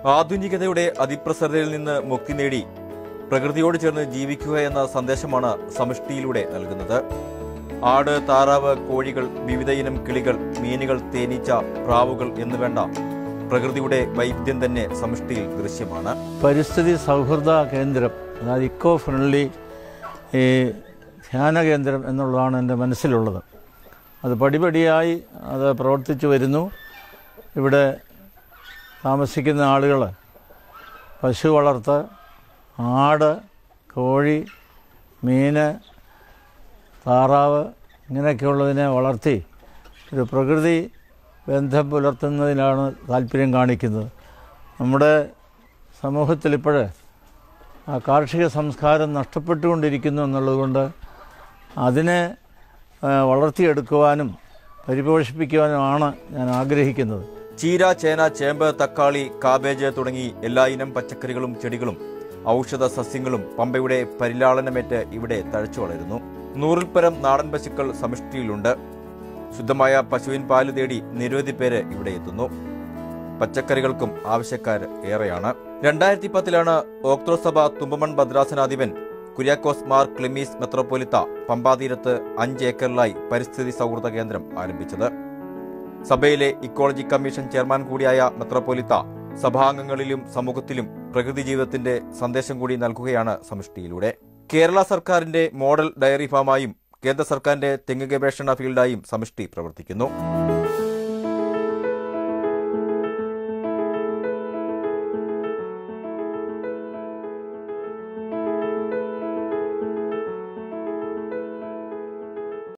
ആധുനികതയുടെ അതിപ്രസരതയിൽ നിന്ന് മുക്തി നേടി പ്രകൃതിയോട് ചേർന്ന് ജീവിക്കുക എന്ന സന്ദേശമാണ് സമഷ്ടിയിലൂടെ നൽകുന്നത് ആട് താറാവ് കോഴികൾ വിവിധയിനം കിളികൾ മീനുകൾ തേനീച്ച പ്രാവുകൾ എന്നുവേണ്ട പ്രകൃതിയുടെ വൈവിധ്യം തന്നെ സമഷ്ടിയിൽ ദൃശ്യമാണ് പരിസ്ഥിതി സൗഹൃദ കേന്ദ്രം അതായത് ഇക്കോ ഫ്രണ്ട്ലി ഈ ധ്യാന കേന്ദ്രം എന്നുള്ളതാണ് എൻ്റെ മനസ്സിലുള്ളത് അത് പടിപടിയായി അത് പ്രവർത്തിച്ചു വരുന്നു ഇവിടെ താമസിക്കുന്ന ആളുകൾ പശു വളർത്ത് ആട് കോഴി മീന് താറാവ് ഇങ്ങനെയൊക്കെയുള്ളതിനെ വളർത്തി ഒരു പ്രകൃതി ബന്ധം പുലർത്തുന്നതിനാണ് താല്പര്യം കാണിക്കുന്നത് നമ്മുടെ സമൂഹത്തിൽ ഇപ്പോൾ ആ കാർഷിക സംസ്കാരം നഷ്ടപ്പെട്ടുകൊണ്ടിരിക്കുന്നു എന്നുള്ളതുകൊണ്ട് അതിനെ ആ, വളർത്തിയെടുക്കുവാനും പരിപോഷിപ്പിക്കുവാനുമാണ് ഞാൻ ആഗ്രഹിക്കുന്നത് ചീര ചേന ചേമ്പ് തക്കാളി കാബേജ് തുടങ്ങി എല്ലാ ഇനം പച്ചക്കറികളും ചെടികളും ഔഷധ സസ്യങ്ങളും പമ്പയുടെ പരിലാളനമേറ്റ് ഇവിടെ തഴച്ചു വളരുന്നു നൂറിൽ പരം നാടൻ പശുക്കൾ സമിഷ്ടിയിലുണ്ട് ശുദ്ധമായ പശുവിൻ പാല് തേടി നിരവധി പേര് ഇവിടെ എത്തുന്നു പച്ചക്കറികൾക്കും ആവശ്യക്കാർ ഏറെയാണ് രണ്ടായിരത്തി പത്തിലാണ് ഓക്ട്രോസഭ തുമ്പമൺ ഭദ്രാസനാധിപൻ കുര്യാക്കോസ് മാർ ക്ലിമീസ് മെത്രോപൊലിത്ത പമ്പാതീരത്ത് അഞ്ച് ഏക്കറിലായി പരിസ്ഥിതി സൗഹൃദ കേന്ദ്രം ആരംഭിച്ചത് സഭയിലെ ഇക്കോളജി കമ്മീഷൻ ചെയർമാൻ കൂടിയായ മെത്രോപൊലിത്ത സഭാംഗങ്ങളിലും സമൂഹത്തിലും പ്രകൃതി ജീവിതത്തിന്റെ സന്ദേശം കൂടി നൽകുകയാണ് സമിഷ്ടിയിലൂടെ കേരള സർക്കാരിന്റെ മോഡൽ ഡയറി ഫാമായും കേന്ദ്ര സർക്കാരിന്റെ തെങ്ങ് ഗവേഷണ ഫീൽഡായും സമിഷ്ടി പ്രവർത്തിക്കുന്നു